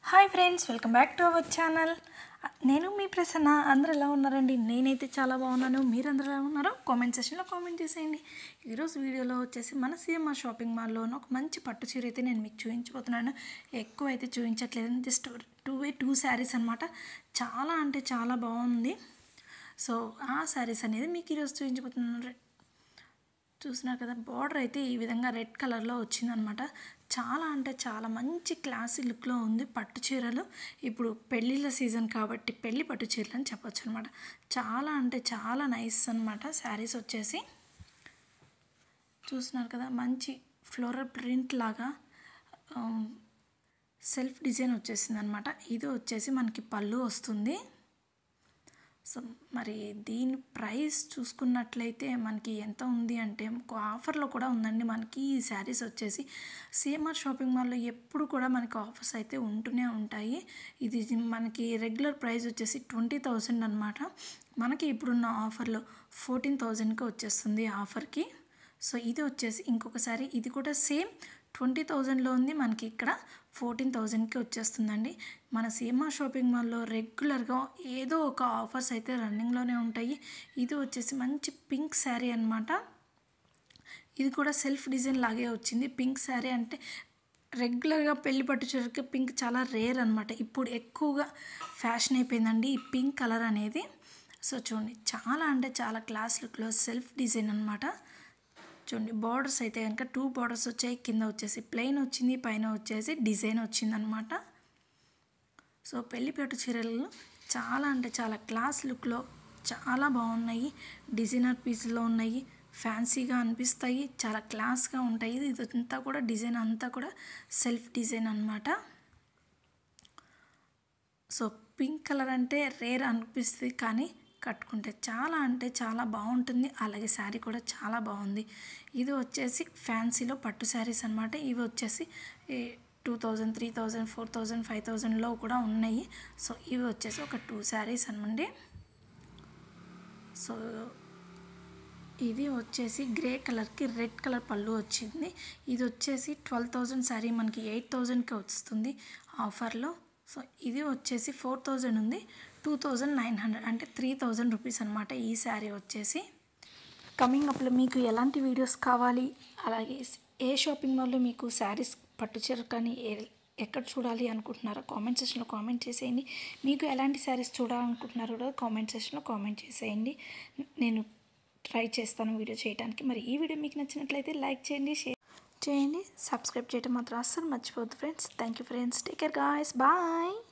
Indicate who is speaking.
Speaker 1: hi friends welcome back to our channel నేను మీ ప్రసన్న అందరూ ఎలా ఉన్నారండి నేనైతే చాలా బాగున్నాను మీరందరూ ఎలా ఉన్నారో కామెంట్ సెషన్లో కామెంట్ చేసేయండి ఈరోజు వీడియోలో వచ్చేసి మన సిఎంఆర్ షాపింగ్ మాల్లో ఒక మంచి పట్టు చీర అయితే నేను మీకు చూపించబోతున్నాను ఎక్కువ అయితే చూపించట్లేదు just two way two saris అనమాట చాలా అంటే చాలా బాగుంది సో ఆ శారీస్ అనేది మీకు ఈరోజు చూపించబోతున్నాను చూసినారు కదా బార్డర్ అయితే ఈ విధంగా రెడ్ కలర్లో వచ్చిందనమాట చాలా అంటే చాలా మంచి క్లాసీ లుక్లో ఉంది పట్టు చీరలు ఇప్పుడు పెళ్ళిళ్ళ సీజన్ కాబట్టి పెళ్ళి పట్టు చీరలు అని చెప్పొచ్చు అనమాట చాలా అంటే చాలా నైస్ అనమాట శారీస్ వచ్చేసి చూస్తున్నారు కదా మంచి ఫ్లోరల్ ప్రింట్ లాగా సెల్ఫ్ డిజైన్ వచ్చేసింది అనమాట ఇది వచ్చేసి మనకి పళ్ళు వస్తుంది సో మరి దీని ప్రైస్ చూసుకున్నట్లయితే మనకి ఎంత ఉంది అంటే ఆఫర్లో కూడా ఉందండి మనకి ఈ శారీస్ వచ్చేసి సిఎంఆర్ షాపింగ్ మాల్లో ఎప్పుడు కూడా మనకి ఆఫర్స్ అయితే ఉంటూనే ఉంటాయి ఇది మనకి రెగ్యులర్ ప్రైస్ వచ్చేసి ట్వంటీ థౌజండ్ అనమాట మనకి ఇప్పుడున్న ఆఫర్లో ఫోర్టీన్ థౌజండ్కి వచ్చేస్తుంది ఆఫర్కి సో ఇది వచ్చేసి ఇంకొకసారి ఇది కూడా సేమ్ ట్వంటీ థౌజండ్లో ఉంది మనకి ఇక్కడ ఫోర్టీన్ థౌజండ్కి వచ్చేస్తుందండి మన సీమా షాపింగ్ మాల్లో రెగ్యులర్గా ఏదో ఒక ఆఫర్స్ అయితే రన్నింగ్లోనే ఉంటాయి ఇది వచ్చేసి మంచి పింక్ శారీ అనమాట ఇది కూడా సెల్ఫ్ డిజైన్ లాగే వచ్చింది పింక్ శారీ అంటే రెగ్యులర్గా పెళ్లి పట్టు చీరకి పింక్ చాలా రేర్ అనమాట ఇప్పుడు ఎక్కువగా ఫ్యాషన్ అయిపోయిందండి ఈ పింక్ కలర్ అనేది సో చూడండి చాలా అంటే చాలా క్లాస్ లుక్లో సెల్ఫ్ డిజైన్ అనమాట చూడండి బార్డర్స్ అయితే కనుక టూ బార్డర్స్ వచ్చాయి కింద వచ్చేసి ప్లెయిన్ వచ్చింది పైన వచ్చేసి డిజైన్ వచ్చిందనమాట సో పెళ్లిపేట చీరలు చాలా అంటే చాలా క్లాస్ లుక్లో చాలా బాగున్నాయి డిజైనర్ పీస్లో ఉన్నాయి ఫ్యాన్సీగా అనిపిస్తాయి చాలా క్లాస్గా ఉంటాయి ఇదంతా కూడా డిజైన్ అంతా కూడా సెల్ఫ్ డిజైన్ అనమాట సో పింక్ కలర్ అంటే రేర్ అనిపిస్తుంది కానీ కట్టుకుంటే చాలా అంటే చాలా బాగుంటుంది అలాగే శారీ కూడా చాలా బాగుంది ఇది వచ్చేసి ఫ్యాన్సీలో పట్టు శారీస్ అనమాట ఇవి వచ్చేసి two thousand three thousand four thousand five థౌజండ్లో కూడా ఉన్నాయి సో ఇవి వచ్చేసి ఒక టూ శారీస్ అనమండి సో ఇది వచ్చేసి గ్రే కలర్కి రెడ్ కలర్ పళ్ళు వచ్చింది ఇది వచ్చేసి ట్వెల్వ్ థౌజండ్ శారీ మనకి ఎయిట్ థౌజండ్కి వస్తుంది ఆఫర్లో సో ఇది వచ్చేసి ఫోర్ థౌజండ్ ఉంది టూ థౌజండ్ నైన్ హండ్రెడ్ అంటే త్రీ థౌజండ్ రూపీస్ అనమాట ఈ శారీ వచ్చేసి కమింగ్ అప్లో మీకు ఎలాంటి వీడియోస్ కావాలి అలాగే ఏ షాపింగ్ మాల్లో మీకు శారీస్ పట్టు చీర కానీ ఏ ఎక్కడ చూడాలి అనుకుంటున్నారో కామెంట్ సెక్షన్లో కామెంట్ చేసేయండి మీకు ఎలాంటి శారీస్ చూడాలనుకుంటున్నారో కూడా కామెంట్ సెక్షన్లో కామెంట్ చేసేయండి నేను ట్రై చేస్తాను వీడియో చేయడానికి మరి ఈ వీడియో మీకు నచ్చినట్లయితే లైక్ చేయండి షేర్ చేయండి సబ్స్క్రైబ్ చేయడం మాత్రం అస్సలు మర్చిపోద్దు friends thank you friends take care guys bye